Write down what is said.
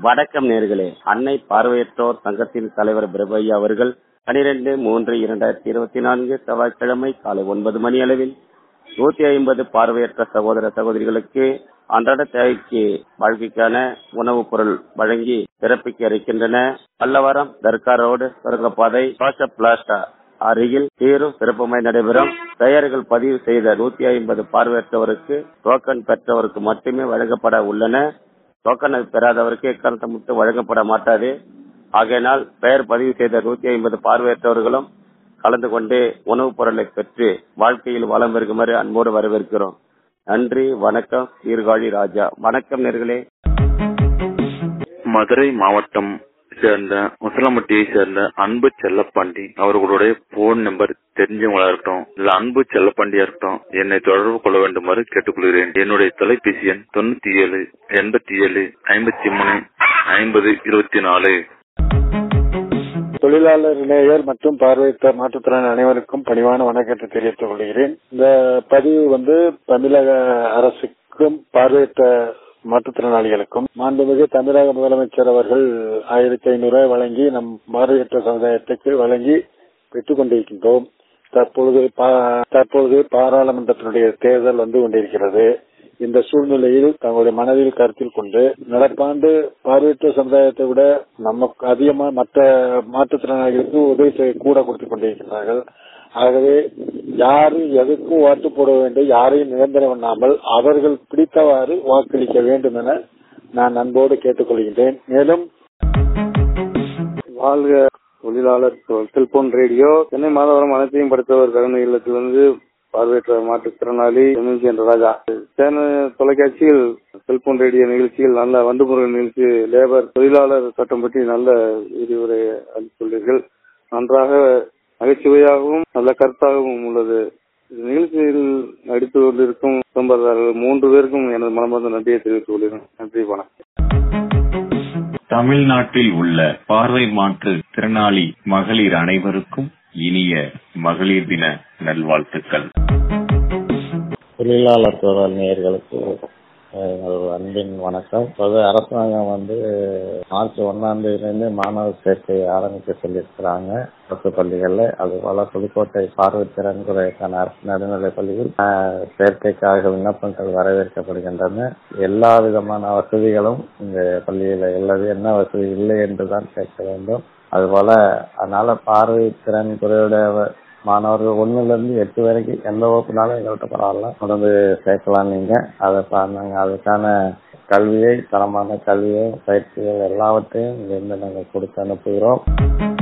வணக்கம் நேர்களே அன்னை பார்வையற்றோர் சங்கத்தின் தலைவர் பிரபையா அவர்கள் பனிரெண்டு மூன்று இரண்டாயிரத்தி இருபத்தி நான்கு செவ்வாய்க்கிழமை காலை ஒன்பது மணி அளவில் நூத்தி ஐம்பது பார்வையற்ற சகோதர சகோதரிகளுக்கு அன்றாட தேவைக்கு வாழ்க்கைக்கான உணவுப் பொருள் வழங்கி சிறப்பிக்க இருக்கின்றன பல்லவரம் தர்கா ரோடு சுரங்கப்பாதை ஜோசப் பிளாஸ்டா அருகில் சீரும் சிறப்புமாய் நடைபெறும் பெயர்கள் பதிவு செய்த நூத்தி ஐம்பது பார்வையற்றவருக்கு டோக்கன் பெற்றவருக்கு மட்டுமே வழங்கப்பட உள்ளன டோக்கன் பெறாதவருக்கு எக்காரணத்தை மட்டும் வழங்கப்பட மாட்டாது ஆகையினால் பெயர் பதிவு செய்த நூத்தி ஐம்பது பார்வையற்றவர்களும் கலந்து கொண்டு உணவுப் பொருளை பெற்று வாழ்க்கையில் வளம் பெருகுமாறு அன்போடு வரவேற்கிறோம் நன்றி வணக்கம் சீர்காழி ராஜா வணக்கம் நேர்களே மதுரை மாவட்டம் சேர்ந்த முசலமட்டியை சேர்ந்த அன்பு செல்லப்பாண்டி அவர்களுடைய போன் நம்பர் தெரிஞ்சவங்களா இருக்கட்டும் இல்ல அன்பு செல்லப்பாண்டியா இருக்கட்டும் என்னை தொடர்பு கொள்ள வேண்டுமாறு கேட்டுக்கொள்கிறேன் என்னுடைய தொலைபேசி எண் தொண்ணூத்தி ஏழு எண்பத்தி ஏழு ஐம்பத்தி மூணு ஐம்பது இருபத்தி நாலு தொழிலாளர் இளைஞர் மற்றும் பார்வையற்ற மாற்றுத்திறன் அனைவருக்கும் பணிவான வணக்கத்தை தெரிவித்துக் கொள்கிறேன் இந்த பதிவு வந்து தமிழக அரசுக்கும் பார்வையற்ற மாற்றுத்திறனாளிகளுக்கும் மாண்புமிகு தமிழக முதலமைச்சர் அவர்கள் ஆயிரத்தி ஐநூறு ரூபாய் வழங்கி நம் பார்வையற்ற சமுதாயத்துக்கு வழங்கி பெற்றுக் கொண்டிருக்கின்றோம் தற்பொழுது தற்பொழுது பாராளுமன்றத்தினுடைய தேர்தல் வந்து கொண்டிருக்கிறது இந்த சூழ்நிலையில் தங்களுடைய மனதில் கருத்தில் கொண்டு நடப்பாண்டு பார்வையற்ற சமுதாயத்தை விட நமக்கு அதிகமா மற்ற மாற்றுத்திறனாளிகளுக்கு உதவி செய்ய கூட கொடுத்துக் கொண்டிருக்கிறார்கள் ஆகவே யாரு எதுக்கும் ஓட்டு போட வேண்டும் யாரையும் நிரந்தரம் பண்ணாமல் அவர்கள் பிடித்தவாறு வாக்களிக்க வேண்டும் என நான் அன்போடு கேட்டுக்கொள்கின்றேன் மேலும் வாழ்க தொழிலாளர் செல்போன் ரேடியோ சென்னை மாதவரம் அனைத்தையும் படித்தவர் கருணை இல்லத்திலிருந்து பார்வையற்ற மாற்றுத்திறனாளி எம்என்சி என்ற ராஜா சேன தொலைக்காட்சியில் செல்போன் ரேடியோ நிகழ்ச்சியில் நல்ல வண்டுமுறை நிகழ்ச்சி லேபர் தொழிலாளர் சட்டம் பற்றி நல்ல விரிவுரை அளித்துள்ளீர்கள் நன்றாக நகைச்சுவையாகவும் நல்ல கருத்தாகவும் உள்ளது நிகழ்ச்சியில் நடித்து கொண்டிருக்கும் சொந்ததாரர்கள் மூன்று பேருக்கும் எனது மனமார்ந்த நன்றியை தெரிவித்துக் கொள்கிறேன் நன்றி வணக்கம் தமிழ்நாட்டில் உள்ள பார்வை மாற்று திறனாளி மகளிர் அனைவருக்கும் இனிய மகளிர் தின நல்வாழ்த்துக்கள் தொழிலாளர் தொடர் நேயர்களுக்கு அன்பின் வணக்கம் இப்போது அரசாங்கம் வந்து மார்ச் ஒன்னாம் தேதியிலிருந்து மாணவர் சேர்க்கை ஆரம்பிக்க சொல்லியிருக்கிறாங்க அரசு பள்ளிகள்ல அது போல புதுக்கோட்டை பார்வைத்திறன் குறைக்கான அரசு நடுநிலை பள்ளிகள் சேர்க்கைக்காக விண்ணப்பங்கள் வரவேற்கப்படுகின்றன எல்லா விதமான வசதிகளும் இந்த பள்ளியில உள்ளது என்ன வசதி இல்லை என்றுதான் கேட்க வேண்டும் அதுபோல அதனால பார்வை திறன் குறையுடைய மாணவர்கள் ஒண்ணுல இருந்து எட்டு வரைக்கும் எந்த வகுப்புனாலும் எங்கள்கிட்ட பரவாயில்ல தொடர்ந்து சேர்க்கலாம் நீங்க அதை நாங்க அதுக்கான கல்வியை தரமான கல்வியை பயிற்சிகள் எல்லாவற்றையும் இங்கிருந்து நாங்கள் கொடுத்து அனுப்புகிறோம்